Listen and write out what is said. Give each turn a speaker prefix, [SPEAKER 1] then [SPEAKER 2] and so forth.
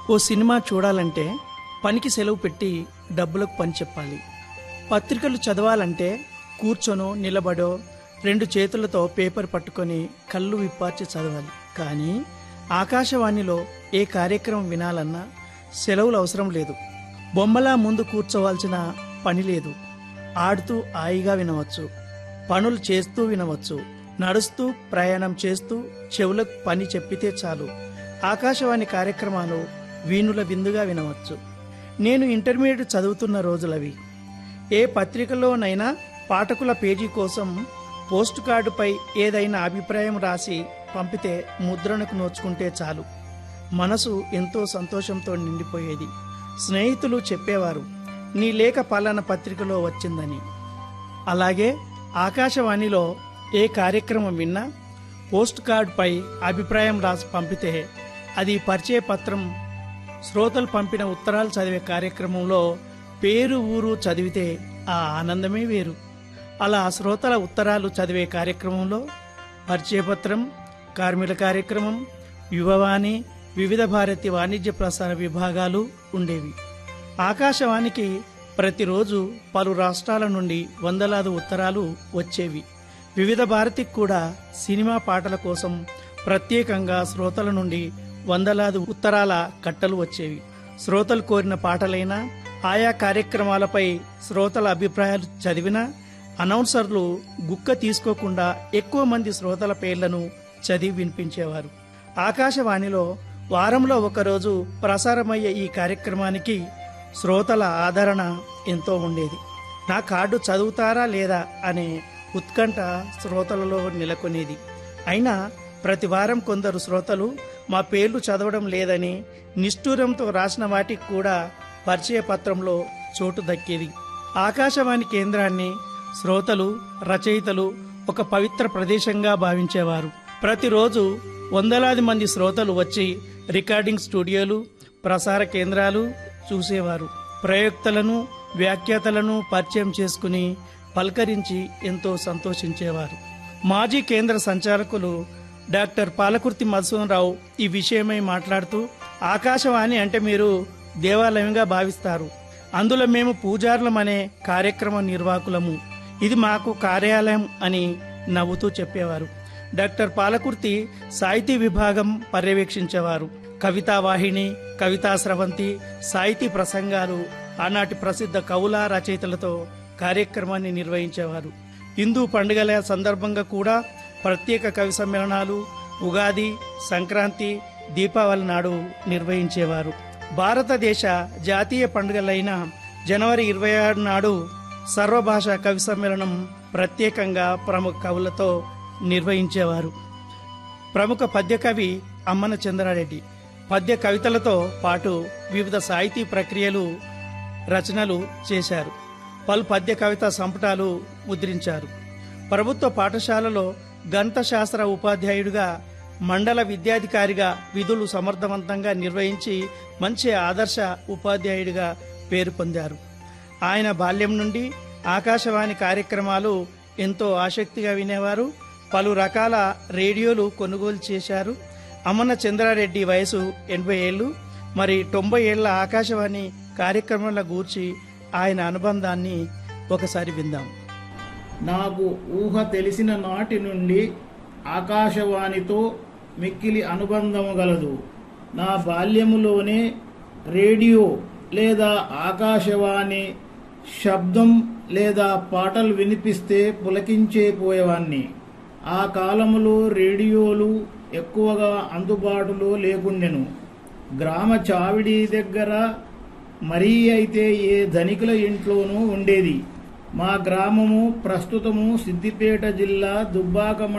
[SPEAKER 1] ఓ cinema చూడాలంటే పనికి సెలవు పెట్టి డబ్బులకు పని చెప్పాలి పత్రికలు చదవాలంటే కూర్చొనో నిలబడో రెండు చేతులతో పేపర్ పట్టుకొని కళ్ళు విప్పార్చి చదవాలి కానీ ఆకాశవాణిలో ఏ కార్యక్రమం వినాలన్నా సెలవులు అవసరం లేదు బొమ్మలా ముందు కూర్చోవాల్సిన పని లేదు ఆడుతూ హాయిగా వినవచ్చు పనులు చేస్తూ వినవచ్చు నడుస్తూ ప్రయాణం చేస్తూ చెవులకు పని చెప్పితే చాలు ఆకాశవాణి కార్యక్రమాలు వీణుల విందుగా వినవచ్చు నేను ఇంటర్మీడియట్ చదువుతున్న రోజులవి ఏ పత్రికలోనైనా పాఠకుల పేజీ కోసం పోస్ట్ కార్డుపై ఏదైనా అభిప్రాయం రాసి పంపితే ముద్రణకు నోచుకుంటే చాలు మనసు ఎంతో సంతోషంతో నిండిపోయేది స్నేహితులు చెప్పేవారు నీ లేఖ పలానా పత్రికలో వచ్చిందని అలాగే ఆకాశవాణిలో ఏ కార్యక్రమం విన్నా పోస్ట్ కార్డుపై అభిప్రాయం రాసి పంపితే అది పరిచయ పత్రం శ్రోతలు పంపిన ఉత్తరాలు చదివే కార్యక్రమంలో పేరు ఊరు చదివితే ఆ ఆనందమే వేరు అలా శ్రోతల ఉత్తరాలు చదివే కార్యక్రమంలో పరిచయపత్రం కార్మిక కార్యక్రమం యువవాణి వివిధ భారతి వాణిజ్య ప్రసార విభాగాలు ఉండేవి ఆకాశవాణికి ప్రతిరోజు పలు రాష్ట్రాల నుండి వందలాది ఉత్తరాలు వచ్చేవి వివిధ భారతికి కూడా సినిమా పాటల కోసం ప్రత్యేకంగా శ్రోతల నుండి వందలాది ఉత్తరాల కట్టలు వచ్చేవి శ్రోతలు కోరిన పాటలైనా ఆయా కార్యక్రమాలపై శ్రోతల అభిప్రాయాలు చదివినా అనౌన్సర్లు గుక్క తీసుకోకుండా ఎక్కువ మంది శ్రోతల పేర్లను చదివి వినిపించేవారు ఆకాశవాణిలో వారంలో ఒకరోజు ప్రసారమయ్యే ఈ కార్యక్రమానికి శ్రోతల ఆదరణ ఎంతో ఉండేది నా కార్డు చదువుతారా లేదా అనే ఉత్కంఠ శ్రోతలలో నెలకొనేది అయినా ప్రతి వారం కొందరు శ్రోతలు మా పేర్లు చదవడం లేదని నిష్ఠూరంతో రాసిన వాటికి కూడా పరిచయ పత్రంలో చోటు దక్కేది ఆకాశవాణి కేంద్రాన్ని శ్రోతలు రచయితలు ఒక పవిత్ర ప్రదేశంగా భావించేవారు ప్రతిరోజు వందలాది మంది శ్రోతలు వచ్చి రికార్డింగ్ స్టూడియోలు ప్రసార కేంద్రాలు చూసేవారు ప్రయోక్తలను వ్యాఖ్యాతలను పరిచయం చేసుకుని పలకరించి ఎంతో సంతోషించేవారు మాజీ కేంద్ర సంచాలకులు డాక్టర్ పాలకుర్తి మధుసూదనరావు ఈ విషయమై మాట్లాడుతూ ఆకాశవాణి అంటే మీరు దేవాలయంగా భావిస్తారు అందులో మేము పూజారులమనే కార్యక్రమ నిర్వాహకులము ఇది మాకు కార్యాలయం అని నవ్వుతూ చెప్పేవారు డాక్టర్ పాలకుర్తి సాహితీ విభాగం పర్యవేక్షించేవారు కవితా వాహిని కవితా స్రవంతి సాహితీ ప్రసంగాలు ఆనాటి ప్రసిద్ధ కవుల రచయితలతో కార్యక్రమాన్ని నిర్వహించేవారు హిందూ పండుగల సందర్భంగా కూడా ప్రత్యేక కవి సమ్మేళనాలు ఉగాది సంక్రాంతి దీపావళి నాడు నిర్వహించేవారు భారతదేశ జాతీయ పండుగలైన జనవరి ఇరవై ఆరు నాడు సర్వభాషా కవి సమ్మేళనం ప్రత్యేకంగా ప్రముఖ కవులతో నిర్వహించేవారు ప్రముఖ పద్య కవి అమ్మన చంద్రారెడ్డి పద్య కవితలతో పాటు వివిధ సాహితీ ప్రక్రియలు రచనలు చేశారు పలు పద్య కవితా సంపుటాలు ముద్రించారు ప్రభుత్వ పాఠశాలలో గణితశాస్త్ర ఉపాధ్యాయుడిగా మండల విద్యాధికారిగా విధులు సమర్థవంతంగా నిర్వహించి మంచి ఆదర్శ ఉపాధ్యాయుడిగా పేరు పొందారు ఆయన బాల్యం నుండి ఆకాశవాణి కార్యక్రమాలు ఎంతో ఆసక్తిగా వినేవారు పలు రకాల రేడియోలు కొనుగోలు చేశారు అమ్మన్న చంద్రారెడ్డి వయసు ఎనభై ఏళ్ళు మరి తొంభై ఏళ్ల ఆకాశవాణి కార్యక్రమాల గూర్చి ఆయన అనుబంధాన్ని ఒకసారి విందాం
[SPEAKER 2] నాకు ఊహ తెలిసిన నాటి నుండి ఆకాశవాణితో మిక్కిలి అనుబంధము గలదు నా బాల్యములోనే రేడియో లేదా ఆకాశవాణి శబ్దం లేదా పాటలు వినిపిస్తే పులకించే పోయేవాణ్ణి ఆ కాలములో రేడియోలు ఎక్కువగా అందుబాటులో లేకుండెను గ్రామ చావిడి దగ్గర మరీ అయితే ఏ ధనికుల ఇంట్లోనూ ఉండేది మా గ్రామము ప్రస్తుతము సిద్దిపేట జిల్లా దుబ్బాక